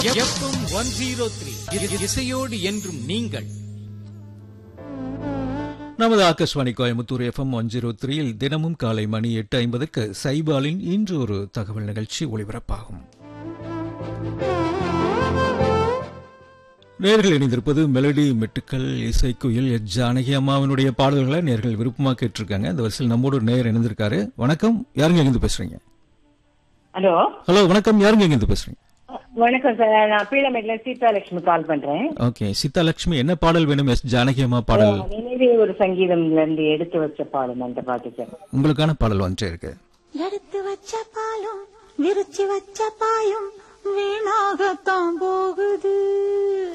FM one zero three இசையோடு என்றும் நீங்கள் நமது Akashvani Coimbatore FM one zero த்ரீயில் தினமும் காலை மணி எட்டு ஐம்பதுக்கு சைபாலின் இன்று ஒரு தகவல் நிகழ்ச்சி ஒளிபரப்பாகும் நேர்கள் இணைந்திருப்பது மெலடி மெட்டுக்கள் இசைக்குயில் எச் ஜானகி அம்மாவினுடைய பாடல்களை நேர்கள் விருப்பமாக கேட்டிருக்காங்க இந்த வரிசையில் நம்மோடு ஒரு நேயர் இணைந்திருக்காரு வணக்கம் யாருங்க எங்கிருந்து பேசுறீங்க ஹலோ ஹலோ வணக்கம் யாருங்க எங்கிருந்து பேசுறீங்க வணக்கம் சார் நான் பீளமேட்ல சீதாலட்சுமி கால் பண்றேன் ஓகே சீதாலட்சுமி என்ன பாடல் வேணும் எஸ் ஜானகி அம்மா பாடல் நினைவே ஒரு சங்கீதம்ல இருந்து எடுத்து வச்ச பாடம் அந்த பாட்டு சார் உங்களுக்கான பாடல் வந்துட்டே இருக்கு எடுத்து வச்ச பாலும் விரிச்சு வச்ச பாயும் வீணாகத்தான் போகுது